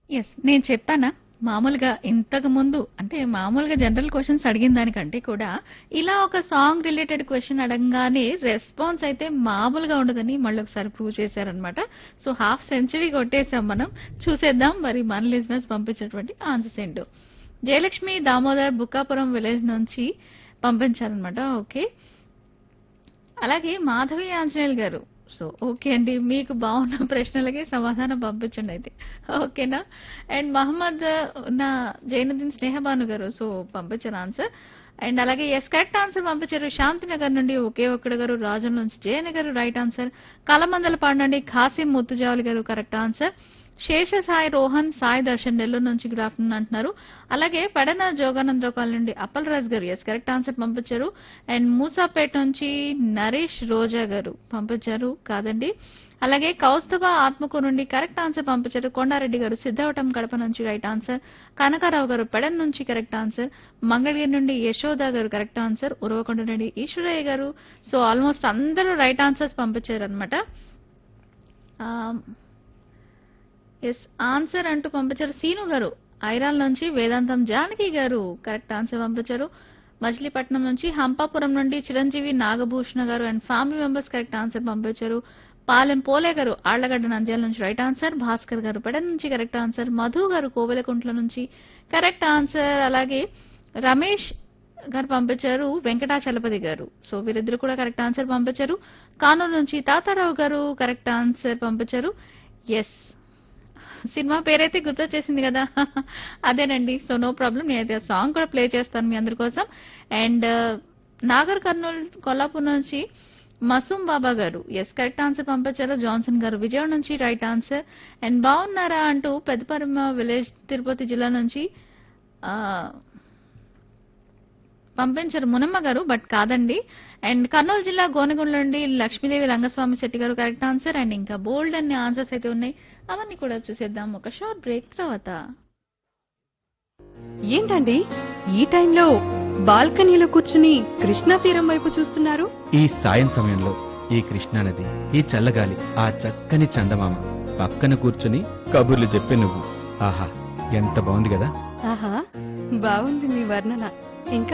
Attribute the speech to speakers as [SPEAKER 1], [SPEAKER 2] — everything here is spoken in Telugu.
[SPEAKER 1] యెస్. నేను చెప్పానా? మామూలుగా ఇంతకు ముందు అంటే మామూలుగా జనరల్ క్వెషన్స్ అడిగిన దానికంటే కూడా ఇలా ఒక సాంగ్ రిలేటెడ్ క్వెషన్ అడగంగానే రెస్పాన్స్ అయితే మామూలుగా ఉండదని మళ్ళొకసారి ప్రూవ్ చేశారనమాట. సో హాఫ్ సెంచరీ కొట్టేసాం మనం. చూసేద్దాం మరి మన లిజనర్స్ పంపించినటువంటి ఆన్సర్స్ ఏంటో. జయలక్ష్మి దామోదర్ బుక్కాపురం విలేజ్ నుంచి పంపించారనమాట. ఓకే. అలాగే మాధవి ఆంజనేయులు గారు. సో ఓకే అండి. మీకు బాగున్న ప్రశ్నలకి సమాధానం పంపించండి అయితే. ఓకేనా? అండ్ మహమ్మద్ నా జైనుద్దీన్ స్నేహబాను గారు. సో పంపించారు ఆన్సర్. అండ్ అలాగే ఎస్ కరెక్ట్ ఆన్సర్ పంపించారు శాంతినగర్ నుండి ఒకే ఒక్కడు గారు రాజుల నుంచి జయన గారు రైట్ ఆన్సర్. కలమందలపాడు నుండి ఖాసిం ముత్తుజావలి గారు కరెక్ట్ ఆన్సర్. శేష సాయి రోహన్ సాయి దర్శన్ నెల్లూరు నుంచి గుడ్ ఆఫ్టర్నూన్ అంటున్నారు. అలాగే పెడన జోగానందరావు కాలనీ నుండి అప్పల్ రాజ్ గారు ఎస్ కరెక్ట్ ఆన్సర్ పంపించారు. అండ్ మూసాపేట నుంచి నరేష్ రోజా గారు పంపించారు కాదండి. అలాగే కౌస్తభ ఆత్మకూరు నుండి కరెక్ట్ ఆన్సర్ పంపించారు. కొండారెడ్డి గారు సిద్ధవటం కడప నుంచి రైట్ ఆన్సర్. కనకారావు గారు పెడన్ నుంచి కరెక్ట్ ఆన్సర్. మంగళగిరి నుండి యశోద గారు కరెక్ట్ ఆన్సర్. ఉరవకొండ నుండి ఈశ్వరయ్య గారు. సో ఆల్మోస్ట్ అందరూ రైట్ ఆన్సర్స్ పంపించారనమాట. ఎస్ ఆన్సర్ అంటూ పంపించారు సీను గారు ఐరాల్ నుంచి వేదాంతం జానకి గారు కరెక్ట్ ఆన్సర్ పంపించారు మచిలీపట్నం నుంచి హంపాపురం నుండి చిరంజీవి నాగభూషణ గారు and family members correct answer పంపించారు పాలెం పోలే గారు ఆళ్లగడ్డ నంద్యాల నుంచి రైట్ ఆన్సర్ భాస్కర్ గారు పెడ నుంచి కరెక్ట్ ఆన్సర్ మధు గారు కోవెలకుంట్ల నుంచి కరెక్ట్ ఆన్సర్ అలాగే రమేష్ గారు పంపించారు వెంకటాచలపతి గారు సో వీరిద్దరు కూడా కరెక్ట్ ఆన్సర్ పంపించారు కానూరు నుంచి తాతారావు గారు కరెక్ట్ ఆన్సర్ పంపించారు ఎస్ సినిమా పేరైతే గుర్తొచ్చేసింది కదా అదేనండి సో నో ప్రాబ్లం నేనైతే ఆ సాంగ్ కూడా ప్లే చేస్తాను మీ అందరి కోసం అండ్ నాగర్ కర్నూలు కొల్లాపూర్ నుంచి మసూమ్ బాబా గారు ఎస్ కరెక్ట్ ఆన్సర్ పంపించారు జాన్సన్ గారు విజయవాడ నుంచి రైట్ ఆన్సర్ అండ్ బాగున్నారా అంటూ పెద్దపరమ విలేజ్ తిరుపతి జిల్లా నుంచి ఆ, పంపించారు మునమ్మ గారు బట్ కాదండి అండ్ కర్నూలు జిల్లా గోనెగొండ నుండి లక్ష్మీదేవి రంగస్వామి శెట్టి గారు కరెక్ట్ ఆన్సర్ అండ్ ఇంకా బోల్డ్ అన్ని ఆన్సర్స్ అయితే ఉన్నాయి అవన్నీ కూడా చూసేద్దాం ఒక షార్ట్ బ్రేక్ తర్వాత
[SPEAKER 2] ఏంటండి ఈ టైంలో బాల్కనీలో కూర్చుని కృష్ణా తీరం వైపు చూస్తున్నారు
[SPEAKER 3] ఈ సాయం సమయంలో ఈ కృష్ణానది ఈ చల్లగాలి ఆ చక్కని చందమామ పక్కన కూర్చుని కబుర్లు చెప్పే నువ్వు ఆహా ఎంత బాగుంది కదా
[SPEAKER 2] ఆహా బాగుంది మీ వర్ణన ఇంకా